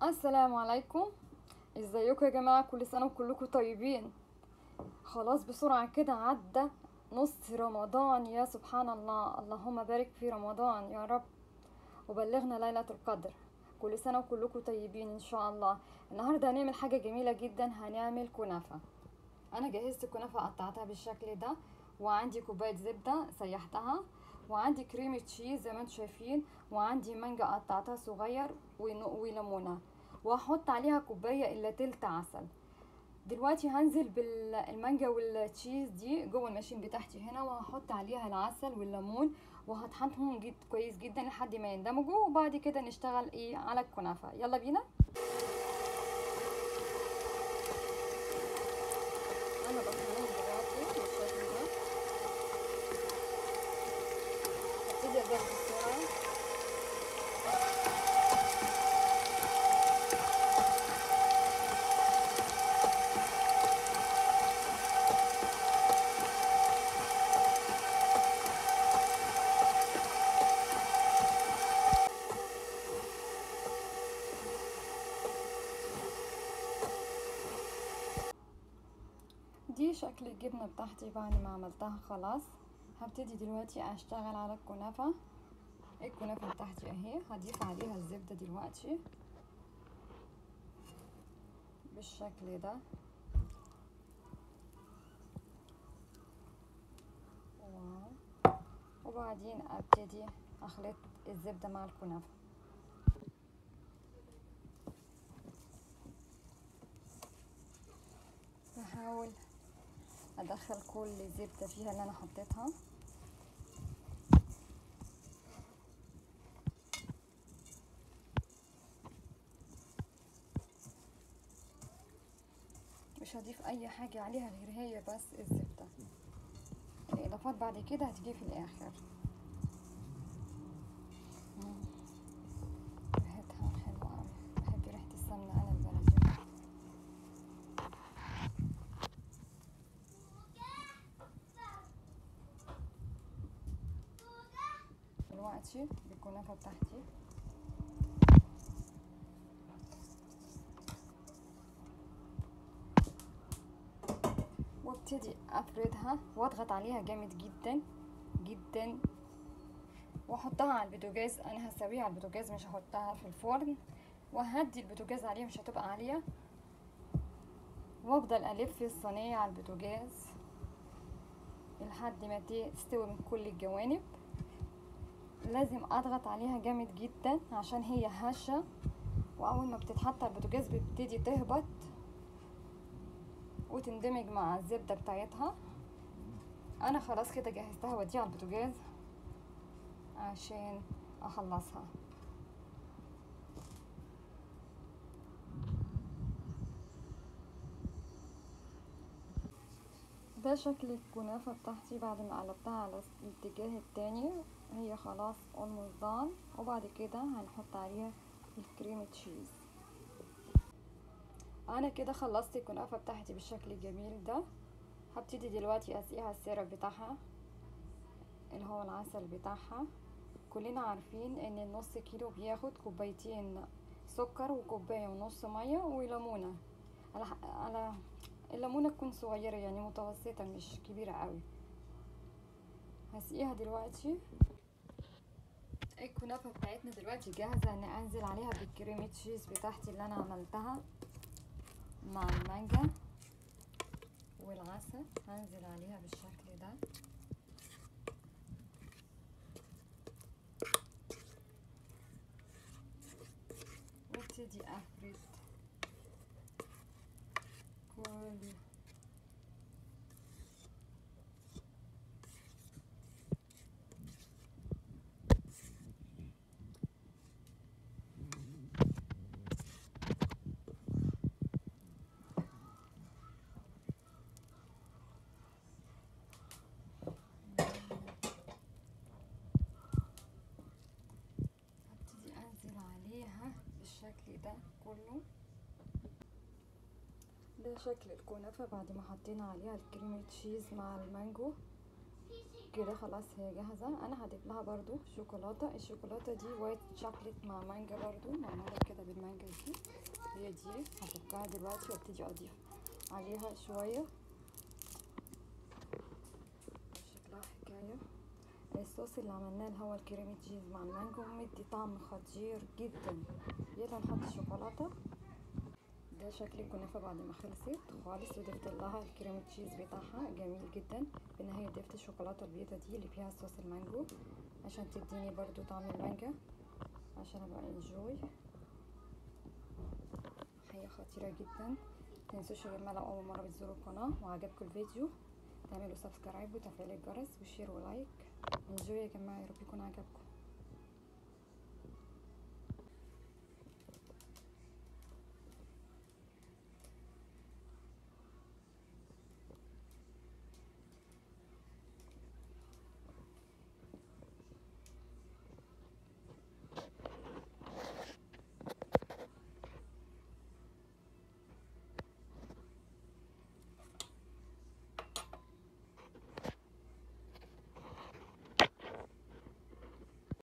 السلام عليكم ازيكم يا جماعة كل سنة وكلكم طيبين خلاص بسرعة كده عدى نص رمضان يا سبحان الله اللهم بارك في رمضان يا رب وبلغنا ليلة القدر كل سنة وكلكم طيبين ان شاء الله النهاردة هنعمل حاجة جميلة جدا هنعمل كنافة انا جهزت الكنافة قطعتها بالشكل ده وعندي كوباية زبدة سيحتها وعندي كريمة تشيز زي ما انتم شايفين وعندي مانجا قطعتها صغير ون- وليمونة وهحط عليها كوباية الا تلت عسل دلوقتي هنزل بالمانجا والتشيز دي جوه الماشين بتاعتي هنا وهحط عليها العسل والليمون وهطحنهم جد كويس جدا لحد ما يندمجوا وبعد كده نشتغل ايه على الكنافة يلا بينا انا بطحنهم دلوقتي بالشكل ده هبتدي اجرب بسرعة دي شكل الجبنة بتاعتي بعد ما عملتها خلاص هبتدي دلوقتي اشتغل على الكنافة الكنافة بتاعتي اهي هضيف عليها الزبدة دلوقتي بالشكل ده واو. وبعدين ابتدي اخلط الزبدة مع الكنافة بحاول ادخل كل زبدة فيها اللي انا حطيتها مش هضيف اي حاجة عليها غير هي بس الزبدة الاضافات بعد كده هتجي في الاخر مم. ريحتها حلوة اوي بحب ريحة السمنة انا البلدي دلوقتي بالكنافة بتاعتي وابتدي افردها واضغط عليها جامد جدا جدا واحطها على البوتاجاز انا هسويها على البوتاجاز مش هحطها في الفرن وهدي البوتاجاز عليها مش هتبقى عالية وافضل الف الصينية على البوتاجاز لحد ما تستوي من كل الجوانب لازم اضغط عليها جامد جدا عشان هي هشة واول ما بتتحط على البوتاجاز بتبتدي تهبط وتندمج مع الزبدة بتاعتها انا خلاص كده جهزتها واديها على البوتاجاز عشان اخلصها ده شكل الكنافة بتاعتي بعد ما قلبتها على الاتجاه التاني هي خلاص almost done وبعد كده هنحط عليها الكريم تشيز انا كده خلصت الكنافة بتاعتي بالشكل الجميل ده هبتدي دلوقتي اسقيها السيرب بتاعها اللي هو العسل بتاعها كلنا عارفين ان النص كيلو بياخد كوبايتين سكر وكوباية ونص مية وليمونة على على الليمونة تكون صغيرة يعني متوسطة مش كبيرة قوي هسقيها دلوقتي الكنافة بتاعتنا دلوقتي جاهزة ان انزل عليها بالكريمة تشيز بتاعتي اللي انا عملتها مع المانجا والعسل هنزل عليها بالشكل ده وابتدي افرد كل هبتدي انزل عليها بالشكل ده كله ده شكل الكنافة بعد ما حطينا عليها الكريم تشيز مع المانجو كده خلاص هي جاهزة انا هضيف لها برضو شوكولاتة الشوكولاتة دي وايت شوكليت مع مانجا برضو معمولة كده بالمانجا دي هي دي هفكها دلوقتي وابتدي اضيف عليها شويه شكلها حكايه الصوص اللي عملناه اللي هو الكريمي تشيز مع المانجو مدي طعم خطير جدا يلا نحط الشوكولاته ده شكل الكنافه بعد ما خلصت خالص وضفت لها الكريم تشيز بتاعها جميل جدا في النهايه ضفت الشوكولاته البيضه دي اللي فيها صوص المانجو عشان تديني برضو طعم المانجا عشان ابقى انجوي حاجه خطيره جدا متنسوش يا جماعه لو اول مره بتزوروا القناه وعجبكم الفيديو تعملوا سبسكرايب وتفعيل الجرس وشير ولايك انجوي يا جماعه يا رب يكون عجبكم